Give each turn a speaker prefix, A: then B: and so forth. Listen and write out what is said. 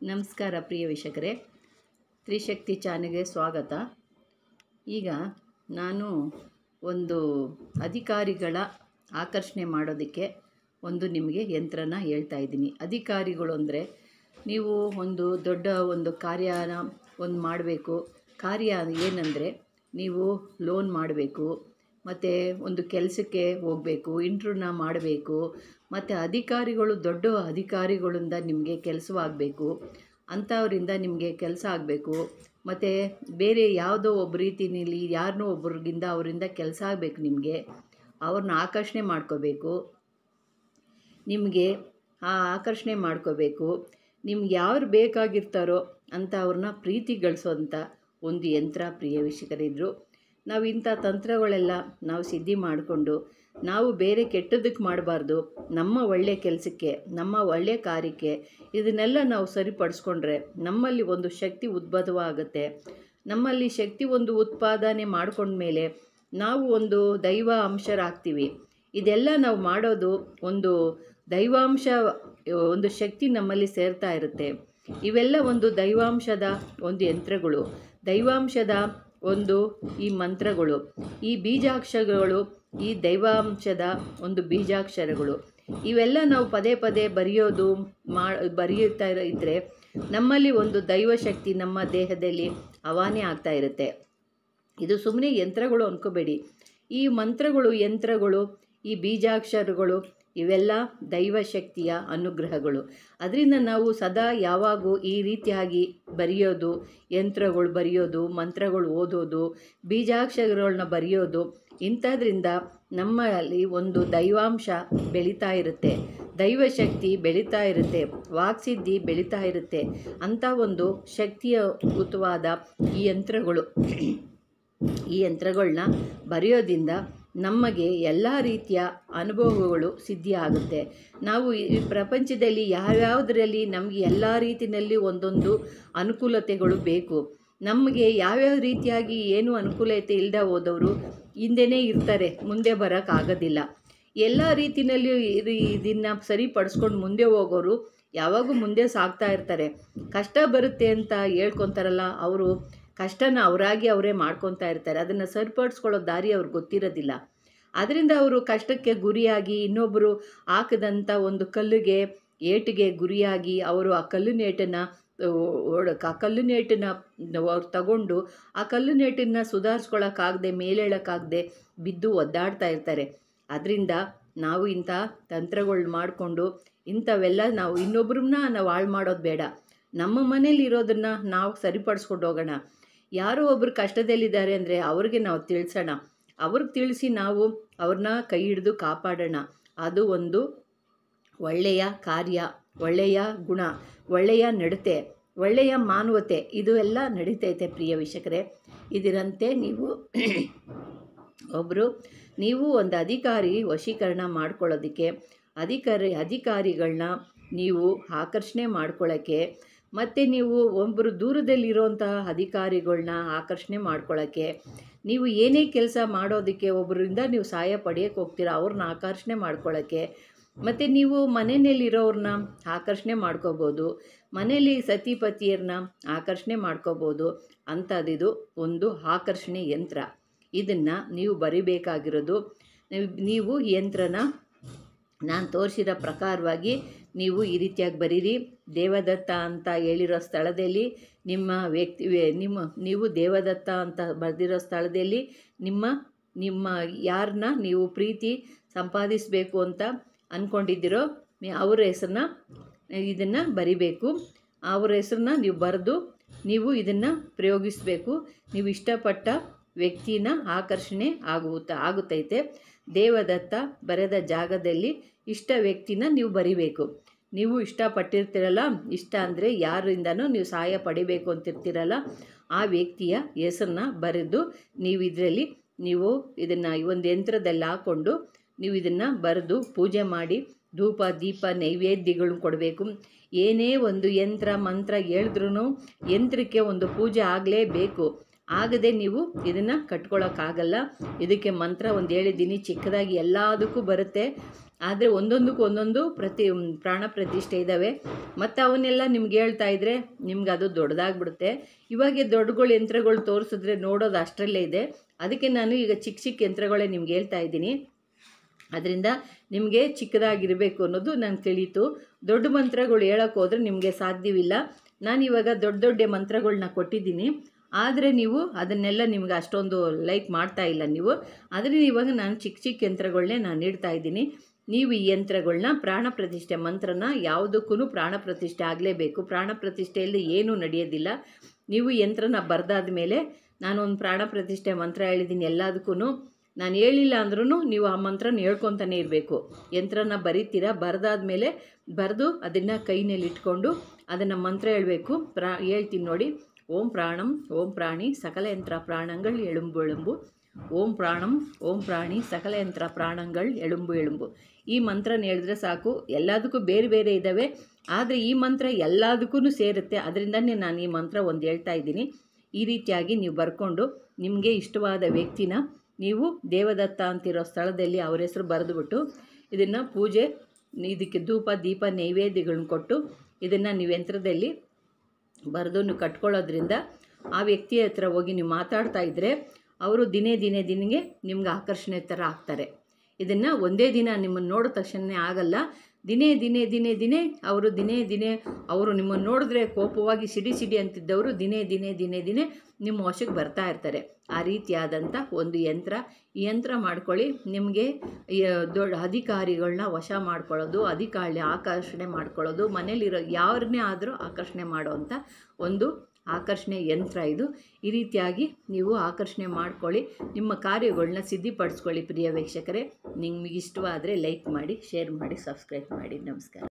A: ನಮಸ್ಕಾರ ಪ್ರಿಯ ವೀಕ್ಷಕರೇ ತ್ರಿಶಕ್ತಿ ಚಾನೆಲ್ಗೆ ಸ್ವಾಗತ ಈಗ ನಾನು ಒಂದು ಅಧಿಕಾರಿಗಳ ಆಕರ್ಷಣೆ ಮಾಡೋದಕ್ಕೆ ಒಂದು ನಿಮಗೆ ಯಂತ್ರನ ಹೇಳ್ತಾ ಇದ್ದೀನಿ ಅಧಿಕಾರಿಗಳು ಅಂದರೆ ನೀವು ಒಂದು ದೊಡ್ಡ ಒಂದು ಕಾರ್ಯನ ಒಂದು ಮಾಡಬೇಕು ಕಾರ್ಯ ಏನಂದರೆ ನೀವು ಲೋನ್ ಮಾಡಬೇಕು ಮತ್ತು ಒಂದು ಕೆಲಸಕ್ಕೆ ಹೋಗಬೇಕು ಇಂಟ್ರ್ಯೂನ ಮಾಡಬೇಕು ಮತ್ತು ಅಧಿಕಾರಿಗಳು ದೊಡ್ಡ ಅಧಿಕಾರಿಗಳಿಂದ ನಿಮಗೆ ಕೆಲಸವಾಗಬೇಕು ಅಂಥವರಿಂದ ನಿಮಗೆ ಕೆಲಸ ಆಗಬೇಕು ಮತ್ತು ಬೇರೆ ಯಾವುದೋ ಒಬ್ಬ ರೀತಿಯಲ್ಲಿ ಯಾರನ್ನೋ ಒಬ್ರಿಗಿಂದ ಅವರಿಂದ ಕೆಲಸ ಆಗಬೇಕು ನಿಮಗೆ ಅವ್ರನ್ನ ಆಕರ್ಷಣೆ ಮಾಡ್ಕೋಬೇಕು ನಿಮಗೆ ಆ ಆಕರ್ಷಣೆ ಮಾಡ್ಕೋಬೇಕು ನಿಮ್ಗೆ ಯಾರು ಬೇಕಾಗಿರ್ತಾರೋ ಅಂತ ಅವ್ರನ್ನ ಪ್ರೀತಿ ಗಳಿಸೋಂಥ ಒಂದು ಯಂತ್ರ ಪ್ರಿಯ ವೀಕ್ಷಕರಿದ್ರು ನಾವು ಇಂಥ ತಂತ್ರಗಳೆಲ್ಲ ನಾವು ಸಿದ್ಧಿ ಮಾಡಿಕೊಂಡು ನಾವು ಬೇರೆ ಕೆಟ್ಟದಕ್ಕೆ ಮಾಡಬಾರ್ದು ನಮ್ಮ ಒಳ್ಳೆಯ ಕೆಲಸಕ್ಕೆ ನಮ್ಮ ಒಳ್ಳೆಯ ಕಾರ್ಯಕ್ಕೆ ಇದನ್ನೆಲ್ಲ ನಾವು ಸರಿಪಡಿಸ್ಕೊಂಡ್ರೆ ನಮ್ಮಲ್ಲಿ ಒಂದು ಶಕ್ತಿ ಉದ್ಭವವಾಗುತ್ತೆ ನಮ್ಮಲ್ಲಿ ಶಕ್ತಿ ಒಂದು ಉತ್ಪಾದನೆ ಮಾಡ್ಕೊಂಡ್ಮೇಲೆ ನಾವು ಒಂದು ದೈವ ಅಂಶರಾಗ್ತೀವಿ ಇದೆಲ್ಲ ನಾವು ಮಾಡೋದು ಒಂದು ದೈವಾಂಶ ಒಂದು ಶಕ್ತಿ ನಮ್ಮಲ್ಲಿ ಸೇರ್ತಾ ಇರುತ್ತೆ ಇವೆಲ್ಲ ಒಂದು ದೈವಾಂಶದ ಒಂದು ಯಂತ್ರಗಳು ದೈವಾಂಶದ ಒಂದು ಈ ಮಂತ್ರಗಳು ಈ ಬೀಜಾಕ್ಷರಗಳು ಈ ದೈವಾಂಶದ ಒಂದು ಬೀಜಾಕ್ಷರಗಳು ಇವೆಲ್ಲ ನಾವು ಪದೇ ಪದೇ ಬರೆಯೋದು ಮಾ ಬರೆಯುತ್ತಾ ಇದ್ದರೆ ನಮ್ಮಲ್ಲಿ ಒಂದು ದೈವಶಕ್ತಿ ನಮ್ಮ ದೇಹದಲ್ಲಿ ಅವಾನೆ ಆಗ್ತಾ ಇರುತ್ತೆ ಇದು ಸುಮ್ಮನೆ ಯಂತ್ರಗಳು ಅಂದ್ಕೋಬೇಡಿ ಈ ಮಂತ್ರಗಳು ಯಂತ್ರಗಳು ಈ ಬೀಜಾಕ್ಷರಗಳು ಇವೆಲ್ಲ ದೈವಶಕ್ತಿಯ ಅನುಗ್ರಹಗಳು ಅದರಿಂದ ನಾವು ಸದಾ ಯಾವಾಗೂ ಈ ರೀತಿಯಾಗಿ ಬರೆಯೋದು ಯಂತ್ರಗಳು ಬರೆಯೋದು ಮಂತ್ರಗಳು ಓದೋದು ಬೀಜಾಕ್ಷರಗಳನ್ನ ಬರೆಯೋದು ಇಂಥದ್ರಿಂದ ನಮ್ಮಲ್ಲಿ ಒಂದು ದೈವಾಂಶ ಬೆಳೀತಾ ಇರುತ್ತೆ ದೈವಶಕ್ತಿ ಬೆಳೀತಾ ಇರುತ್ತೆ ವಾಕ್ಸಿದ್ಧಿ ಬೆಳೀತಾ ಇರುತ್ತೆ ಅಂಥ ಒಂದು ಶಕ್ತಿಯುತವಾದ ಈ ಯಂತ್ರಗಳು ಈ ಯಂತ್ರಗಳನ್ನ ಬರೆಯೋದ್ರಿಂದ ನಮಗೆ ಎಲ್ಲ ರೀತಿಯ ಅನುಭವಗಳು ಸಿದ್ಧಿ ಆಗುತ್ತೆ ನಾವು ಈ ಪ್ರಪಂಚದಲ್ಲಿ ಯಾವ್ಯಾವುದರಲ್ಲಿ ನಮಗೆ ಎಲ್ಲ ರೀತಿಯಲ್ಲಿ ಒಂದೊಂದು ಅನುಕೂಲತೆಗಳು ಬೇಕು ನಮಗೆ ಯಾವ್ಯಾವ ರೀತಿಯಾಗಿ ಏನು ಅನುಕೂಲತೆ ಇಲ್ಲದೆ ಹೋದವರು ಹಿಂದೆನೇ ಇರ್ತಾರೆ ಮುಂದೆ ಬರೋಕ್ಕಾಗೋದಿಲ್ಲ ಎಲ್ಲ ರೀತಿಯಲ್ಲಿಯೂ ಇದು ಇದನ್ನು ಸರಿಪಡಿಸ್ಕೊಂಡು ಮುಂದೆ ಹೋಗೋರು ಯಾವಾಗೂ ಮುಂದೆ ಸಾಗ್ತಾ ಇರ್ತಾರೆ ಕಷ್ಟ ಬರುತ್ತೆ ಅಂತ ಹೇಳ್ಕೊತಾರಲ್ಲ ಅವರು ಕಷ್ಟನ ಅವರಾಗಿ ಅವರೇ ಮಾಡ್ಕೊತಾ ಇರ್ತಾರೆ ಅದನ್ನು ಸರಿಪಡಿಸ್ಕೊಳ್ಳೋ ದಾರಿ ಅವ್ರಿಗೆ ಗೊತ್ತಿರೋದಿಲ್ಲ ಅದರಿಂದ ಅವರು ಕಷ್ಟಕ್ಕೆ ಗುರಿಯಾಗಿ ಇನ್ನೊಬ್ಬರು ಹಾಕಿದಂಥ ಒಂದು ಕಲ್ಲಿಗೆ ಏಟಿಗೆ ಗುರಿಯಾಗಿ ಅವರು ಆ ಕಲ್ಲಿನೇಟನ್ನು ಓಡಕ್ಕೆ ಆ ಕಲ್ಲಿನೇಟನ್ನು ಅವ್ರು ತಗೊಂಡು ಆ ಕಲ್ಲಿನೇಟನ್ನು ಸುಧಾರಿಸ್ಕೊಳ್ಳೋಕ್ಕಾಗದೆ ಮೇಲೇಳೋಕ್ಕಾಗದೆ ಬಿದ್ದು ಒದ್ದಾಡ್ತಾ ಇರ್ತಾರೆ ಅದರಿಂದ ನಾವು ಇಂಥ ತಂತ್ರಗಳು ಮಾಡಿಕೊಂಡು ಇಂಥವೆಲ್ಲ ನಾವು ಇನ್ನೊಬ್ರನ್ನ ನಾವು ಹಾಳು ಮಾಡೋದು ಬೇಡ ನಮ್ಮ ಮನೇಲಿ ಇರೋದನ್ನು ನಾವು ಸರಿಪಡಿಸ್ಕೊಂಡು ಹೋಗೋಣ ಯಾರೋ ಒಬ್ಬರು ಕಷ್ಟದಲ್ಲಿದ್ದಾರೆ ಅಂದರೆ ಅವ್ರಿಗೆ ನಾವು ತಿಳಿಸೋಣ ಅವ್ರಿಗೆ ತಿಳಿಸಿ ನಾವು ಅವ್ರನ್ನ ಕೈ ಹಿಡಿದು ಕಾಪಾಡೋಣ ಅದು ಒಂದು ಒಳ್ಳೆಯ ಕಾರ್ಯ ಒಳ್ಳೆಯ ಗುಣ ಒಳ್ಳೆಯ ನಡತೆ ಒಳ್ಳೆಯ ಮಾನವತೆ ಇದು ಎಲ್ಲ ನಡೀತೈತೆ ಪ್ರಿಯ ವೀಕ್ಷಕರೇ ಇದರಂತೆ ನೀವು ಒಬ್ಬರು ನೀವು ಒಂದು ಅಧಿಕಾರಿ ವಶೀಕರಣ ಮಾಡ್ಕೊಳ್ಳೋದಕ್ಕೆ ಅಧಿಕಾರಿ ಅಧಿಕಾರಿಗಳನ್ನ ನೀವು ಆಕರ್ಷಣೆ ಮಾಡ್ಕೊಳ್ಳೋಕ್ಕೆ ಮತ್ತು ನೀವು ಒಬ್ಬರು ದೂರದಲ್ಲಿರೋಂಥ ಅಧಿಕಾರಿಗಳನ್ನ ಆಕರ್ಷಣೆ ಮಾಡ್ಕೊಳ್ಳೋಕ್ಕೆ ನೀವು ಏನೇ ಕೆಲಸ ಮಾಡೋದಕ್ಕೆ ಒಬ್ಬರಿಂದ ನೀವು ಸಹಾಯ ಪಡೆಯೋಕ್ಕೆ ಹೋಗ್ತೀರಾ ಅವ್ರನ್ನ ಆಕರ್ಷಣೆ ಮಾಡ್ಕೊಳ್ಳೋಕ್ಕೆ ಮತ್ತು ನೀವು ಮನೆಯಲ್ಲಿರೋರನ್ನ ಆಕರ್ಷಣೆ ಮಾಡ್ಕೋಬೋದು ಮನೆಯಲ್ಲಿ ಸತಿಪತಿಯರನ್ನ ಆಕರ್ಷಣೆ ಮಾಡ್ಕೋಬೋದು ಅಂಥದ್ದಿದು ಒಂದು ಆಕರ್ಷಣೆ ಯಂತ್ರ ಇದನ್ನು ನೀವು ಬರಿಬೇಕಾಗಿರೋದು ನೀವು ಯಂತ್ರನ ನಾನು ತೋರಿಸಿರೋ ಪ್ರಕಾರವಾಗಿ ನೀವು ಈ ರೀತಿಯಾಗಿ ಬರೀರಿ ದೇವದತ್ತ ಅಂತ ಹೇಳಿರೋ ಸ್ಥಳದಲ್ಲಿ ನಿಮ್ಮ ವ್ಯಕ್ತಿ ನಿಮ್ಮ ನೀವು ದೇವದತ್ತ ಅಂತ ಬರೆದಿರೋ ಸ್ಥಳದಲ್ಲಿ ನಿಮ್ಮ ನಿಮ್ಮ ಯಾರನ್ನ ನೀವು ಪ್ರೀತಿ ಸಂಪಾದಿಸಬೇಕು ಅಂತ ಅಂದ್ಕೊಂಡಿದ್ದೀರೋ ಅವ್ರ ಹೆಸರನ್ನ ಇದನ್ನು ಬರಿಬೇಕು ಅವ್ರ ಹೆಸರನ್ನ ನೀವು ಬರೆದು ನೀವು ಇದನ್ನು ಪ್ರಯೋಗಿಸಬೇಕು ನೀವು ಇಷ್ಟಪಟ್ಟ ವ್ಯಕ್ತಿನ ಆಕರ್ಷಣೆ ಆಗುತ್ತಾ ಆಗುತ್ತೈತೆ ದೇವದತ್ತ ಬರೆದ ಜಾಗದಲ್ಲಿ ಇಷ್ಟ ವ್ಯಕ್ತಿನ ನೀವು ಬರಿಬೇಕು ನೀವು ಇಷ್ಟಪಟ್ಟಿರ್ತೀರಲ್ಲ ಇಷ್ಟ ಅಂದರೆ ಯಾರಿಂದನೂ ನೀವು ಸಹಾಯ ಪಡಿಬೇಕು ಅಂತಿರ್ತೀರಲ್ಲ ಆ ವ್ಯಕ್ತಿಯ ಹೆಸರನ್ನ ಬರೆದು ನೀವು ಇದರಲ್ಲಿ ನೀವು ಇದನ್ನು ಒಂದು ಯಂತ್ರದಲ್ಲಿ ಹಾಕ್ಕೊಂಡು ನೀವು ಇದನ್ನು ಬರೆದು ಪೂಜೆ ಮಾಡಿ ಧೂಪ ದೀಪ ನೈವೇದ್ಯಗಳನ್ನ ಕೊಡಬೇಕು ಏನೇ ಒಂದು ಯಂತ್ರ ಮಂತ್ರ ಹೇಳಿದ್ರೂ ಯಂತ್ರಕ್ಕೆ ಒಂದು ಪೂಜೆ ಆಗಲೇಬೇಕು ಆಗದೆ ನೀವು ಇದನ್ನು ಕಟ್ಕೊಳ್ಳೋಕ್ಕಾಗಲ್ಲ ಇದಕ್ಕೆ ಮಂತ್ರ ಒಂದು ಹೇಳಿದ್ದೀನಿ ಚಿಕ್ಕದಾಗಿ ಎಲ್ಲದಕ್ಕೂ ಬರುತ್ತೆ ಆದರೆ ಒಂದೊಂದಕ್ಕೂ ಒಂದೊಂದು ಪ್ರತಿ ಪ್ರಾಣ ಪ್ರತಿಷ್ಠೆ ಇದ್ದಾವೆ ಮತ್ತು ಅವನ್ನೆಲ್ಲ ನಿಮ್ಗೆ ಹೇಳ್ತಾ ಇದ್ದರೆ ನಿಮ್ಗೆ ಅದು ದೊಡ್ಡದಾಗ್ಬಿಡುತ್ತೆ ಇವಾಗ ದೊಡ್ಡಗಳು ಯಂತ್ರಗಳು ತೋರಿಸಿದ್ರೆ ನೋಡೋದು ಅಷ್ಟರಲ್ಲೇ ಇದೆ ಅದಕ್ಕೆ ನಾನು ಈಗ ಚಿಕ್ಕ ಚಿಕ್ಕ ಯಂತ್ರಗಳೇ ನಿಮ್ಗೆ ಹೇಳ್ತಾ ಇದ್ದೀನಿ ಅದರಿಂದ ನಿಮಗೆ ಚಿಕ್ಕದಾಗಿರಬೇಕು ಅನ್ನೋದು ನನಗೆ ತಿಳಿಯಿತು ದೊಡ್ಡ ಮಂತ್ರಗಳು ಹೇಳೋಕ್ಕೆ ಹೋದರೆ ನಿಮಗೆ ಸಾಧ್ಯವಿಲ್ಲ ನಾನು ಇವಾಗ ದೊಡ್ಡ ದೊಡ್ಡ ಮಂತ್ರಗಳನ್ನ ಕೊಟ್ಟಿದ್ದೀನಿ ಆದರೆ ನೀವು ಅದನ್ನೆಲ್ಲ ನಿಮ್ಗೆ ಅಷ್ಟೊಂದು ಲೈಕ್ ಮಾಡ್ತಾ ಇಲ್ಲ ನೀವು ಆದರೆ ಇವಾಗ ನಾನು ಚಿಕ್ಕ ಚಿಕ್ಕ ಯಂತ್ರಗಳನ್ನೇ ನಾನು ನೀಡ್ತಾ ಇದ್ದೀನಿ ನೀವು ಈ ಯಂತ್ರಗಳನ್ನ ಪ್ರಾಣ ಪ್ರತಿಷ್ಠೆ ಮಂತ್ರನ ಯಾವುದಕ್ಕೂ ಪ್ರಾಣ ಪ್ರತಿಷ್ಠೆ ಆಗಲೇಬೇಕು ಪ್ರಾಣ ಪ್ರತಿಷ್ಠೆಯಲ್ಲಿ ಏನೂ ನಡೆಯೋದಿಲ್ಲ ನೀವು ಯಂತ್ರನ ಬರೆದಾದ ಮೇಲೆ ನಾನು ಒಂದು ಪ್ರಾಣ ಪ್ರತಿಷ್ಠೆ ಮಂತ್ರ ಹೇಳಿದ್ದೀನಿ ಎಲ್ಲದಕ್ಕೂ ನಾನು ಹೇಳಿಲ್ಲ ಅಂದ್ರೂ ನೀವು ಆ ಮಂತ್ರನ ಹೇಳ್ಕೊತಾನೆ ಇರಬೇಕು ಯಂತ್ರನ ಬರಿತೀರಾ ಬರೆದಾದ್ಮೇಲೆ ಬರೆದು ಅದನ್ನು ಕೈನಲ್ಲಿ ಇಟ್ಕೊಂಡು ಅದನ್ನು ಮಂತ್ರ ಹೇಳಬೇಕು ಪ್ರಾ ಹೇಳ್ತೀನಿ ನೋಡಿ ಓಂ ಪ್ರಾಣಂ ಓಂ ಪ್ರಾಣಿ ಸಕಲ ಯಂತ್ರ ಪ್ರಾಣಂಗಳು ಎಳುಂಬು ಎಳುಂಬು ಓಂ ಪ್ರಾಣಂ ಓಂ ಪ್ರಾಣಿ ಸಕಲ ಯಂತ್ರ ಪ್ರಾಣಂಗಳು ಎಳುಂಬು ಎಳುಂಬು ಈ ಮಂತ್ರನ ಹೇಳಿದ್ರೆ ಸಾಕು ಎಲ್ಲದಕ್ಕೂ ಬೇರೆ ಬೇರೆ ಇದ್ದಾವೆ ಆದರೆ ಈ ಮಂತ್ರ ಎಲ್ಲದಕ್ಕೂ ಸೇರುತ್ತೆ ಅದರಿಂದನೇ ನಾನು ಈ ಮಂತ್ರ ಒಂದು ಹೇಳ್ತಾ ಇದ್ದೀನಿ ಈ ರೀತಿಯಾಗಿ ನೀವು ಬರ್ಕೊಂಡು ನಿಮಗೆ ಇಷ್ಟವಾದ ವ್ಯಕ್ತಿನ ನೀವು ದೇವದತ್ತ ಅಂತಿರೋ ಸ್ಥಳದಲ್ಲಿ ಅವ್ರ ಹೆಸರು ಬರೆದುಬಿಟ್ಟು ಇದನ್ನು ಪೂಜೆ ಇದಕ್ಕೆ ಧೂಪ ದೀಪ ನೈವೇದ್ಯಗಳನ್ನ ಕೊಟ್ಟು ಇದನ್ನು ನೀವು ಯಂತ್ರದಲ್ಲಿ ಬರೆದು ನೀವು ಕಟ್ಕೊಳ್ಳೋದ್ರಿಂದ ಆ ವ್ಯಕ್ತಿಯ ಹತ್ರ ಹೋಗಿ ನೀವು ಮಾತಾಡ್ತಾ ಇದ್ದರೆ ಅವರು ದಿನೇ ದಿನೇ ದಿನಗೆ ನಿಮ್ಗೆ ಆಕರ್ಷಣೆ ಥರ ಆಗ್ತಾರೆ ಇದನ್ನು ಒಂದೇ ದಿನ ನಿಮ್ಮನ್ನು ನೋಡಿದ ತಕ್ಷಣ ಆಗಲ್ಲ ದಿನೇ ದಿನೇ ದಿನೇ ದಿನೇ ಅವರು ದಿನೇ ದಿನೇ ಅವರು ನಿಮ್ಮನ್ನು ನೋಡಿದ್ರೆ ಕೋಪವಾಗಿ ಸಿಡಿ ಸಿಡಿ ಅಂತಿದ್ದವರು ದಿನೇ ದಿನೇ ದಿನೇ ದಿನೇ ನಿಮ್ಮ ವಶಕ್ಕೆ ಬರ್ತಾ ಇರ್ತಾರೆ ಆ ರೀತಿಯಾದಂಥ ಒಂದು ಯಂತ್ರ ಈ ಯಂತ್ರ ಮಾಡ್ಕೊಳ್ಳಿ ನಿಮಗೆ ದೊಡ್ಡ ಅಧಿಕಾರಿಗಳನ್ನ ವಶ ಮಾಡ್ಕೊಳ್ಳೋದು ಅಧಿಕಾರಿ ಆಕರ್ಷಣೆ ಮಾಡ್ಕೊಳ್ಳೋದು ಮನೇಲಿರೋ ಯಾರನ್ನೇ ಆದರೂ ಆಕರ್ಷಣೆ ಮಾಡೋವಂಥ ಒಂದು ಆಕರ್ಷಣೆ ಯಂತ್ರ ಇದು ಈ ರೀತಿಯಾಗಿ ನೀವು ಆಕರ್ಷಣೆ ಮಾಡ್ಕೊಳ್ಳಿ ನಿಮ್ಮ ಕಾರ್ಯಗಳನ್ನ ಸಿದ್ಧಿಪಡಿಸ್ಕೊಳ್ಳಿ ಪ್ರಿಯ ವೀಕ್ಷಕರೇ ನಿಮಗೆ ಇಷ್ಟವಾದರೆ ಲೈಕ್ ಮಾಡಿ ಶೇರ್ ಮಾಡಿ ಸಬ್ಸ್ಕ್ರೈಬ್ ಮಾಡಿ ನಮಸ್ಕಾರ